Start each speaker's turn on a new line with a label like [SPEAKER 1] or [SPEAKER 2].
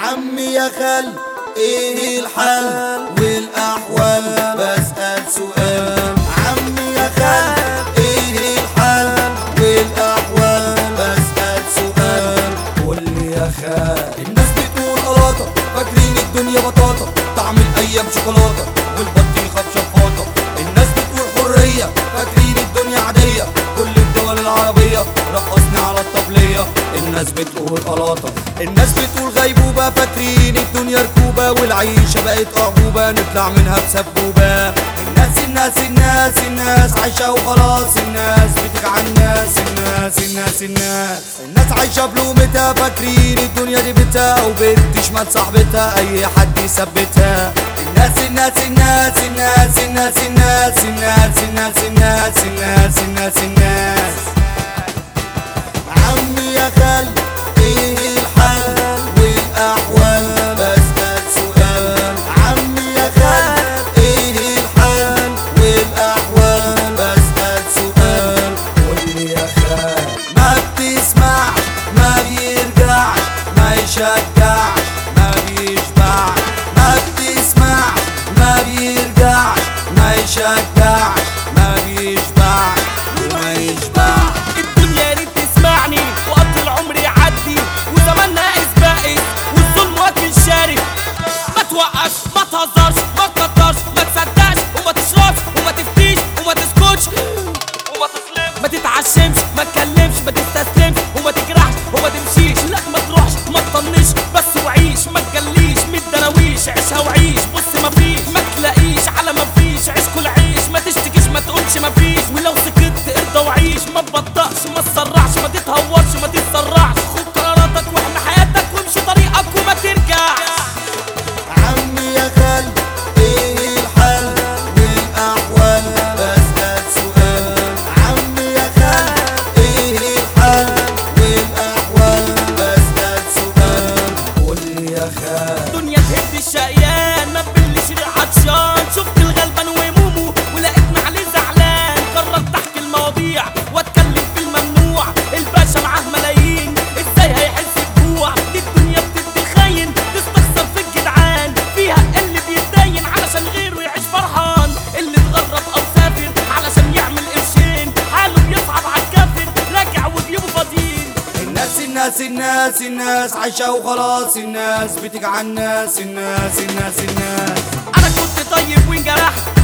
[SPEAKER 1] عمي يا خال ايه الحل والاحوال بسأل سؤال عمي يا خال ايه الحل والاحوال بسأل سؤال قول لي يا خال الناس بتقول قلاطة فاكرين الدنيا بطاطا طعم الايام شوكولاتة والبطيخة بشفاطة الناس بتقول حرية فاكرين الدنيا عادية كل الدول العربية رقصني على الطبلية الناس بتقول قلاطة الناس بتقول غيبوبة فاكرين الدنيا ركوبة والعيشة بقت أعجوبة نطلع منها بسبوبة الناس الناس الناس الناس عايشة وخلاص الناس بتجعل الناس الناس الناس الناس الناس عايشة بلومتها فاكرين الدنيا دي بيتها وبنت شمال صاحبتها أي حد يثبتها الناس الناس الناس الناس الناس الناس الناس الناس الناس الناس الناس الناس عمي يا خال ايه الحل والاحوال بسأل سؤال عمي يا خال ايه الحل والاحوال بسأل سؤال قول لي يا خال ما بتسمعش ما بيرجعش ما يشجعش ما بيشبعش ما بتسمعش ما بيرجعش ما يشجعش ما بيشبعش وما يشبعش
[SPEAKER 2] الدنيا ريت تسمعني وقت العمر يعدي وزماننا اسبقت والظلم واكل شارب ما توقفش ما تهزرش ما تكترش ما تصدقش وما تشربش وما تفتيش وما تسكتش وما تظلمش ما تتعشمش ما تكلمش ما تستسلمش وما تجرحش وما تمشيش لا ما تروحش ما تطنش بس وعيش ما تجليش من الدراويش عيشها وعيش بص ما فيش ما تلاقيش على ما فيش عيش كل عيش ما تشتكيش ما تقولش ما فيش ولو سكت ارضى وعيش ما تبطأش ما تسرعش ما تتهورش ما تتسرعش خد قراراتك واحنا حياتك وامشي طريقك وما ترجعش
[SPEAKER 1] عمي يا خال ايه الحل والاحوال بسأل سؤال عمي يا خال ايه الحل والاحوال بسأل سؤال قول لي يا خال
[SPEAKER 2] الدنيا تهد الشقيان ما تبلش ريح عطشان شفت الغلبان وهمومه ولقيتني عليه زعلان قررت احكي المواضيع واتكلم في الممنوع الباشا معاه ملايين ازاي هيحس بجوع دي الدنيا بتتخين تستخسر في الجدعان فيها اللي بيتدين علشان غيره يعيش فرحان اللي اتغرب او سافر علشان يعمل قرشين حاله بيصعب عالكافر راجع وجيبه فاضيين
[SPEAKER 1] الناس الناس الناس الناس عايشة وخلاص الناس بتجعل الناس الناس الناس الناس
[SPEAKER 2] انا كنت طيب وانجرحت